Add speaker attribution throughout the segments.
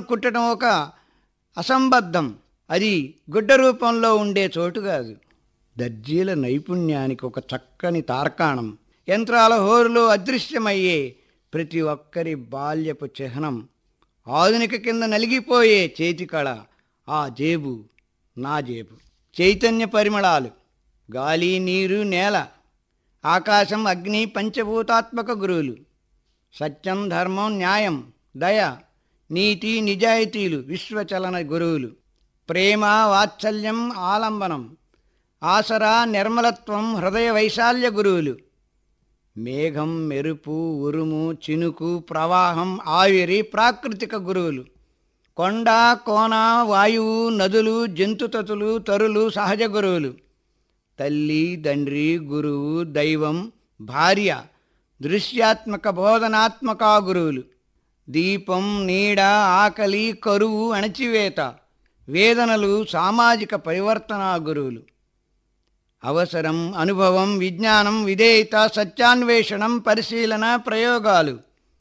Speaker 1: బట్టలను కుట్టడం ఒక అసంబద్ధం అది గుడ్డ రూపంలో ఉండే చోటు కాదు దర్జీల నైపుణ్యానికి ఒక చక్కని తార్కాణం యంత్రాల హోరులో అదృశ్యమయ్యే ప్రతి ఒక్కరి బాల్యపు చిహ్నం ఆధునిక కింద నలిగిపోయే చేతి కళ ఆ జేబు నా జేబు చైతన్య పరిమళాలు గాలి నీరు నేల ఆకాశం అగ్ని పంచభూతాత్మక గురువులు సత్యం ధర్మం న్యాయం దయ నీతి నిజాయితీలు విశ్వచలన గురువులు ప్రేమ వాత్సల్యం ఆలంబనం ఆసరా నిర్మలత్వం హృదయ వైశాల్య గురువులు మేఘం మెరుపు ఉరుము చినుకు ప్రవాహం ఆవిరి ప్రాకృతిక గురువులు కొండ కోన వాయువు నదులు జంతుతతులు తరులు సహజ గురువులు తల్లి తండ్రి గురువు దైవం భార్య దృశ్యాత్మక బోధనాత్మక గురువులు దీపం నీడ ఆకలి కరువు అణచివేత వేదనలు సామాజిక పరివర్తన గురువులు అవసరం అనుభవం విజ్ఞానం విధేయత సత్యాన్వేషణం పరిశీలన ప్రయోగాలు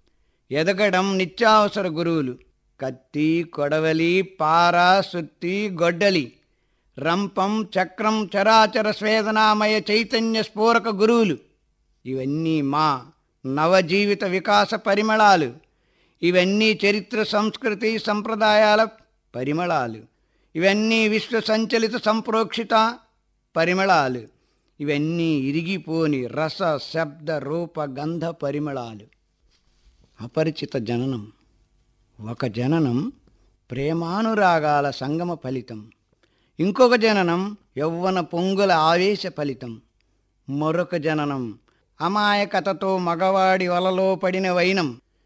Speaker 1: ఎదగడం నిత్యావసర గురువులు కత్తి కొడవలి పార సుత్తి గొడ్డలి రంపం చక్రం చరాచర స్వేదనామయ చైతన్య స్ఫూరక గురువులు ఇవన్నీ మా నవజీవిత వికాస పరిమళాలు ఇవన్నీ చరిత్ర సంస్కృతి సంప్రదాయాల పరిమళాలు ఇవన్నీ విశ్వ సంచలిత సంప్రోక్షిత పరిమళాలు ఇవన్నీ ఇరిగిపోని రస శబ్ద రూప గంధ పరిమళాలు అపరిచిత జననం ఒక జననం ప్రేమానురాగాల సంగమ ఫలితం ఇంకొక జననం యౌవన పొంగుల ఆవేశ ఫలితం మరొక జననం అమాయకతతో మగవాడి వలలో పడిన వైనం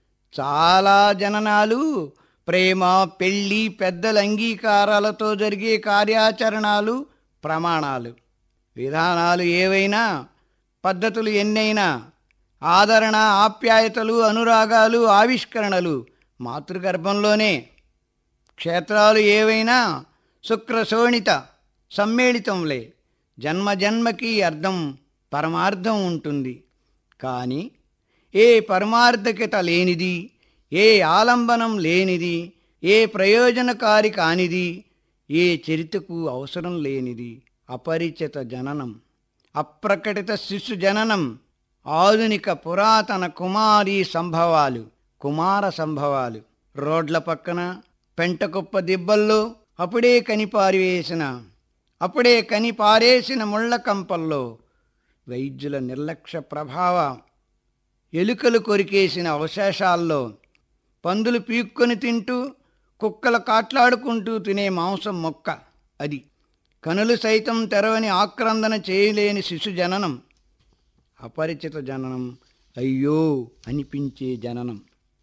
Speaker 1: చాలా జననాలు ప్రేమ పెళ్ళి పెద్దల అంగీకారాలతో జరిగే కార్యాచరణాలు ప్రమాణాలు విధానాలు ఏవైనా పద్ధతులు ఎన్నైనా ఆదరణ ఆప్యాయతలు అనురాగాలు ఆవిష్కరణలు మాతృగర్భంలోనే క్షేత్రాలు ఏవైనా శుక్రశోణిత సమ్మేళితంలే జన్మ జన్మకి అర్థం పరమార్థం ఉంటుంది కానీ ఏ పరమార్థకత లేనిది ఏ ఆలంబనం లేనిది ఏ ప్రయోజనకారి కానిది ఏ చరితకు అవసరం లేనిది అపరిచిత జననం అప్రకటిత శిశు జననం ఆధునిక పురాతన కుమారీ సంభవాలు కుమార సంభవాలు రోడ్ల పక్కన పెంటకుప్ప దిబ్బల్లో అప్పుడే కని పారివేసిన అప్పుడే కని పారేసిన ముళ్ళ కంపల్లో వైద్యుల నిర్లక్ష్య ప్రభావం ఎలుకలు కొరికేసిన అవశేషాల్లో పందులు పీక్కొని తింటూ కుక్కలు కాట్లాడుకుంటూ తినే మాంసం మొక్క అది కనులు సైతం తెరవని ఆక్రందన చేయలేని శిశు జననం అపరిచిత జననం అయ్యో అనిపించే జననం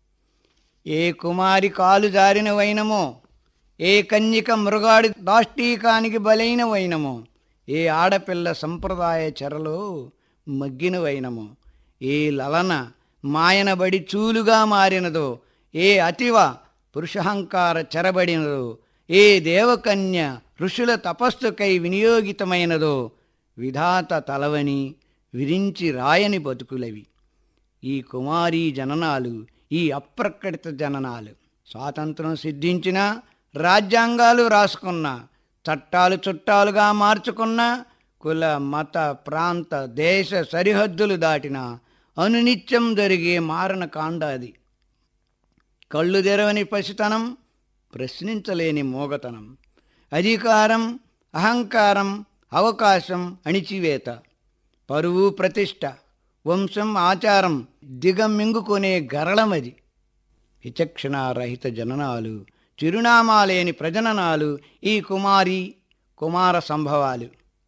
Speaker 1: ఏ కుమారి కాలు జారిన వైనమో ఏ కన్యక మృగాడి దాష్టీకానికి బలైన వైనమో ఏ ఆడపిల్ల సంప్రదాయ చెరలో మగ్గిన వైనమో ఏ లలన మాయనబడి చూలుగా మారినదో ఏ అతివ పురుషహంకార చెరబడినదో ఏ దేవకన్య ఋషుల తపస్సుకై వినియోగితమైనదో విధాత తలవని విరించి రాయని బతుకులవి ఈ కుమారీ జననాలు ఈ అప్రకటిత జననాలు స్వాతంత్రం సిద్ధించిన రాజ్యాంగాలు రాసుకున్న చట్టాలు చుట్టాలుగా మార్చుకున్న కుల మత ప్రాంత దేశ సరిహద్దులు దాటిన అనునిత్యం జరిగే మారణ కాండ అది కళ్ళు తెరవని పసితనం ప్రశ్నించలేని మోగతనం అధికారం అహంకారం అవకాశం అణిచివేత పరువు ప్రతిష్ట వంశం ఆచారం దిగమింగుకొనే గరళమది విచక్షణారహిత జననాలు చిరునామా లేని ప్రజననాలు ఈ కుమారి కుమార సంభవాలు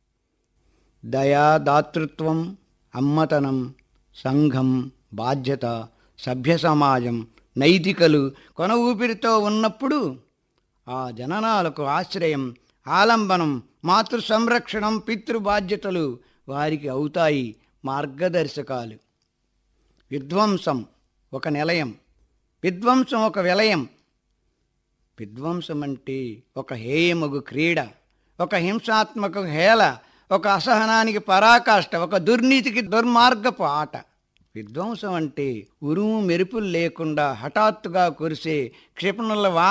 Speaker 1: దయా దాతృత్వం అమ్మతనం సంఘం బాధ్యత సభ్య సమాజం నైతికలు కొన ఊపిరితో ఉన్నప్పుడు ఆ జననాలకు ఆశ్రయం ఆలంబనం మాతృ సంరక్షణం పితృ బాధ్యతలు వారికి అవుతాయి మార్గదర్శకాలు విధ్వంసం ఒక నిలయం విధ్వంసం ఒక విలయం విధ్వంసం అంటే ఒక హేయమగు క్రీడ ఒక హింసాత్మక హేళ ఒక అసహనానికి పరాకాష్ట ఒక దుర్నీతికి దుర్మార్గపు ఆట విధ్వంసం అంటే ఉరుము మెరుపులు లేకుండా హఠాత్తుగా కురిసే క్షిపణుల వా